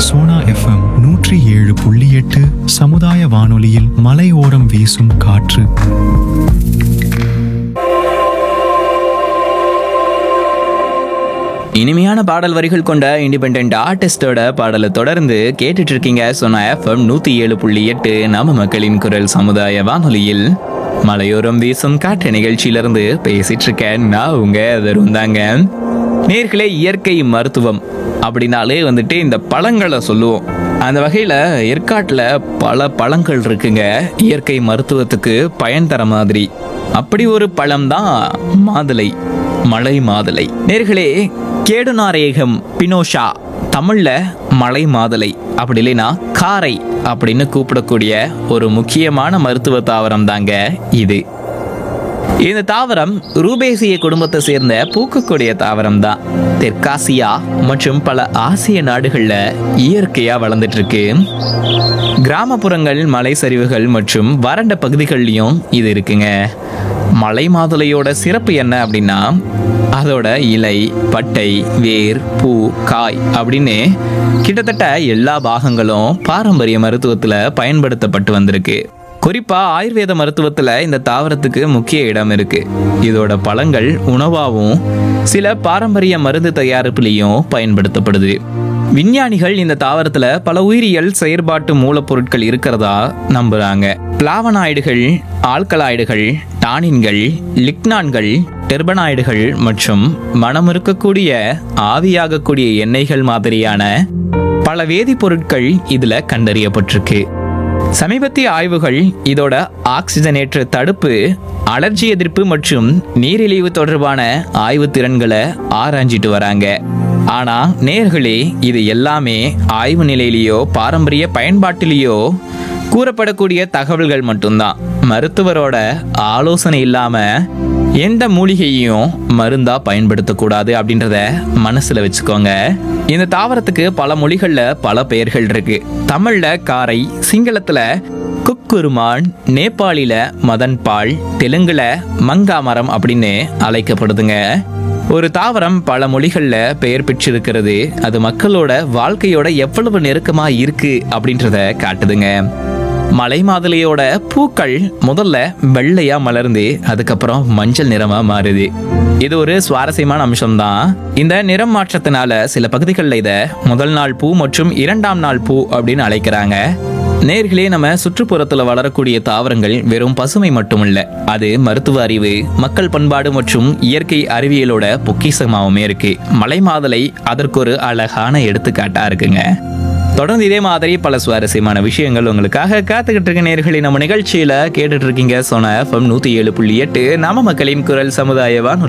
Sona FM நூற்றி ஏழு புள்ளி எட்டு சமுதாய வானொலியில் மலையோரம் வீசும் காற்று இனிமையான பாடல் வரிகள் கொண்ட இண்டிபெண்ட் ஆர்டிஸ்டோட பாடலை தொடர்ந்து கேட்டுட்டு இருக்கீங்க சொன்ன எஃப்எம் நூத்தி ஏழு புள்ளி எட்டு நம்ம மக்களின் குரல் சமுதாய வானொலியில் மலையோரம் வீசும் காற்று நிகழ்ச்சியிலிருந்து பேசிட்டு இருக்கேன் நான் உங்க தருண் தாங்க நேர்களே இயற்கை மருத்துவம் அப்படின்னாலே வந்துட்டு இந்த பழங்களை சொல்லுவோம் அந்த வகையில் ஏற்காட்டில் பல பழங்கள் இருக்குங்க இயற்கை மருத்துவத்துக்கு பயன் தர மாதிரி அப்படி ஒரு பழம் தான் மாதுளை மலை மாதுளை நேர்களே கேடுநாரேகம் பினோஷா தமிழ்ல மலை மாதுளை அப்படி இல்லைன்னா காரை அப்படின்னு கூப்பிடக்கூடிய ஒரு முக்கியமான மருத்துவ தாவரம் தாங்க இது இந்த தாவரம் ரூபேசிய குடும்பத்தை சேர்ந்த பூக்கக்கூடிய தாவரம் தான் தெற்காசியா மற்றும் பல ஆசிய நாடுகள்ல இயற்கையா வளர்ந்துட்டு இருக்கு கிராமப்புறங்கள் மலை சரிவுகள் மற்றும் வறண்ட பகுதிகள்லயும் இது இருக்குங்க மலை மாதுளையோட சிறப்பு என்ன அப்படின்னா அதோட இலை பட்டை வேர் பூ காய் அப்படின்னு கிட்டத்தட்ட எல்லா பாகங்களும் பாரம்பரிய மருத்துவத்துல பயன்படுத்தப்பட்டு வந்திருக்கு குறிப்பா ஆயுர்வேத மருத்துவத்துல இந்த தாவரத்துக்கு முக்கிய இடம் இருக்கு இதோட பழங்கள் உணவாகவும் சில பாரம்பரிய மருந்து தயாரிப்புலையும் பயன்படுத்தப்படுது விஞ்ஞானிகள் இந்த தாவரத்துல பல உயிரியல் செயற்பாட்டு மூலப்பொருட்கள் இருக்கிறதா நம்புறாங்க பிளாவனாய்டுகள் ஆல்கலாய்டுகள் டானின்கள் லிக்னான்கள் டெர்பனாய்டுகள் மற்றும் மனமிருக்கக்கூடிய ஆவியாகக்கூடிய எண்ணெய்கள் மாதிரியான பல வேதிப்பொருட்கள் இதுல கண்டறியப்பட்டிருக்கு சமீபத்திய ஆய்வுகள் இதோட ஆக்சிஜனேற்ற தடுப்பு அலர்ஜி எதிர்ப்பு மற்றும் நீரிழிவு தொடர்பான ஆய்வு திறன்களை ஆராய்ஞ்சிட்டு வராங்க ஆனா நேர்களே இது எல்லாமே ஆய்வு நிலையிலேயோ பாரம்பரிய பயன்பாட்டிலேயோ கூறப்படக்கூடிய தகவல்கள் மட்டும்தான் மருத்துவரோட ஆலோசனை இல்லாம எந்த மூலிகையையும் மருந்தா பயன்படுத்தக்கூடாது அப்படின்றத மனசுல வச்சுக்கோங்க இந்த தாவரத்துக்கு பல மொழிகள்ல பல பெயர்கள் இருக்கு தமிழ்ல காரை சிங்களத்துல குக்குருமான் நேபாளில மதன்பால் தெலுங்குல மங்காமரம் அப்படின்னு அழைக்கப்படுதுங்க ஒரு தாவரம் பல மொழிகள்ல பெயர் பெற்றிருக்கிறது அது மக்களோட வாழ்க்கையோட எவ்வளவு நெருக்கமா இருக்கு அப்படின்றத காட்டுதுங்க மலை மாதுளையோட பூக்கள் முதல்ல வெள்ளையா மலர்ந்து அதுக்கப்புறம் மஞ்சள் நிறமா மாறுது இது ஒரு சுவாரஸ்யமான அம்சம்தான் இந்த நிறம் மாற்றத்தினால சில பகுதிகளில் இதை முதல் நாள் பூ மற்றும் இரண்டாம் நாள் பூ அப்படின்னு அழைக்கிறாங்க நேர்களே நம்ம சுற்றுப்புறத்துல வளரக்கூடிய தாவரங்கள் வெறும் பசுமை மட்டுமில்ல அது மருத்துவ அறிவு மக்கள் பண்பாடு மற்றும் இயற்கை அறிவியலோட பொக்கிஷமாவுமே இருக்கு மலை மாதுளை அதற்கு ஒரு அழகான எடுத்துக்காட்டா இருக்குங்க தொடர்ந்து இதே மாதிரி பல சுவாரஸ்யமான விஷயங்கள் உங்களுக்காக காத்துக்கிட்டு இருக்க நேர்களை நம்ம நிகழ்ச்சியில கேட்டுட்டு இருக்கீங்க சொன்ன எஃப்எம் நூத்தி ஏழு புள்ளி எட்டு நாம மக்களின் குரல் சமுதாய வானொலி